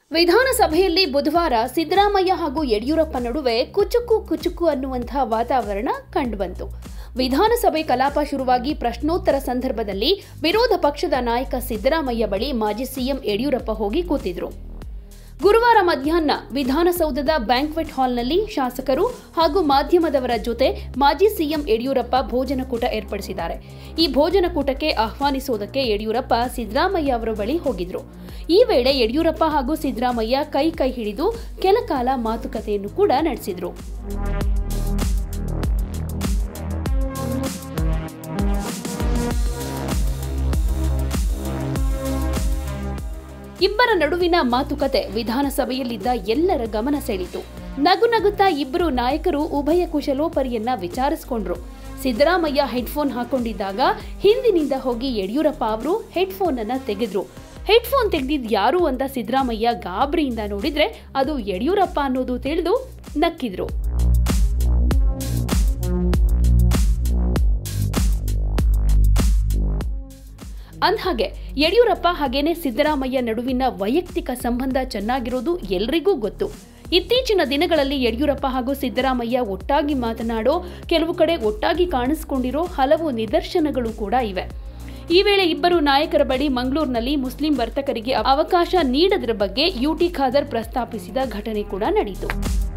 ವಿಧಾನಸಭೆಯಲ್ಲಿ ಬುಧವಾರ ಸಿದ್ದರಾಮಯ್ಯ ಹಾಗೂ ಯಡಿಯೂರಪ್ಪ ನಡುವೆ ಕುಚುಕು ಕುಚುಕು ಅನ್ನುವಂತಹ ವಾತಾವರಣ ಕಂಡುಬಂತು ವಿಧಾನಸಭೆ ಕಲಾಪ ಶುರುವಾಗಿ ಪ್ರಶ್ನೋತ್ತರ ಸಂದರ್ಭದಲ್ಲಿ ವಿರೋಧ ಪಕ್ಷದ ನಾಯಕ ಸಿದ್ದರಾಮಯ್ಯ ಬಳಿ ಮಾಜಿ ಸಿಎಂ ಯಡಿಯೂರಪ್ಪ ಹೋಗಿ ಕೂತಿದ್ರು ಗುರುವಾರ ಮಧ್ಯಾಹ್ನ ವಿಧಾನಸೌಧದ ಬ್ಯಾಂಕ್ವೆಟ್ ಹಾಲ್ನಲ್ಲಿ ಶಾಸಕರು ಹಾಗೂ ಮಾಧ್ಯಮದವರ ಜೊತೆ ಮಾಜಿ ಸಿಎಂ ಯಡಿಯೂರಪ್ಪ ಭೋಜನಕೂಟ ಏರ್ಪಡಿಸಿದ್ದಾರೆ ಈ ಭೋಜನಕೂಟಕ್ಕೆ ಆಹ್ವಾನಿಸುವುದಕ್ಕೆ ಯಡಿಯೂರಪ್ಪ ಸಿದ್ದರಾಮಯ್ಯ ಅವರ ಬಳಿ ಹೋಗಿದ್ರು ಈ ವೇಳೆ ಯಡಿಯೂರಪ್ಪ ಹಾಗೂ ಸಿದ್ದರಾಮಯ್ಯ ಕೈ ಕೈ ಹಿಡಿದು ಕೆಲ ಕಾಲ ಮಾತುಕತೆಯನ್ನು ಕೂಡ ನಡೆಸಿದ್ರು ಇಬ್ಬರ ನಡುವಿನ ಮಾತುಕತೆ ವಿಧಾನಸಭೆಯಲ್ಲಿದ್ದ ಎಲ್ಲರ ಗಮನ ಸೆಳೀತು ನಗು ನಗುತ್ತಾ ಇಬ್ಬರು ನಾಯಕರು ಉಭಯ ಕುಶಲೋಪರಿಯನ್ನ ವಿಚಾರಿಸಿಕೊಂಡ್ರು ಸಿದ್ದರಾಮಯ್ಯ ಹೆಡ್ಫೋನ್ ಹಾಕೊಂಡಿದ್ದಾಗ ಹಿಂದಿನಿಂದ ಹೋಗಿ ಯಡಿಯೂರಪ್ಪ ಅವರು ಹೆಡ್ಫೋನ್ ಅನ್ನ ತೆಗೆದ್ರು ಹೆಡ್ಫೋನ್ ತೆಗೆದಿದ್ ಯಾರು ಅಂತ ಸಿದ್ದರಾಮಯ್ಯ ಗಾಬರಿಯಿಂದ ನೋಡಿದ್ರೆ ಅದು ಯಡಿಯೂರಪ್ಪ ಅನ್ನೋದು ತಿಳಿದು ನಕ್ಕಿದ್ರು ಅಂದ್ಹಾಗೆ ಯಡಿಯೂರಪ್ಪ ಹಾಗೇನೆ ಸಿದ್ದರಾಮಯ್ಯ ನಡುವಿನ ವೈಯಕ್ತಿಕ ಸಂಬಂಧ ಚೆನ್ನಾಗಿರೋದು ಎಲ್ರಿಗೂ ಗೊತ್ತು ಇತ್ತೀಚಿನ ದಿನಗಳಲ್ಲಿ ಯಡಿಯೂರಪ್ಪ ಹಾಗೂ ಸಿದ್ದರಾಮಯ್ಯ ಒಟ್ಟಾಗಿ ಮಾತನಾಡೋ ಕೆಲವು ಕಡೆ ಒಟ್ಟಾಗಿ ಕಾಣಿಸಿಕೊಂಡಿರೋ ಹಲವು ನಿದರ್ಶನಗಳು ಕೂಡ ಇವೆ ಈ ವೇಳೆ ಇಬ್ಬರು ನಾಯಕರ ಬಳಿ ಮಂಗಳೂರಿನಲ್ಲಿ ಮುಸ್ಲಿಂ ವರ್ತಕರಿಗೆ ಅವಕಾಶ ನೀಡದ್ರ ಬಗ್ಗೆ ಯುಟಿ ಖಾದರ್ ಪ್ರಸ್ತಾಪಿಸಿದ ಘಟನೆ ಕೂಡ ನಡೆಯಿತು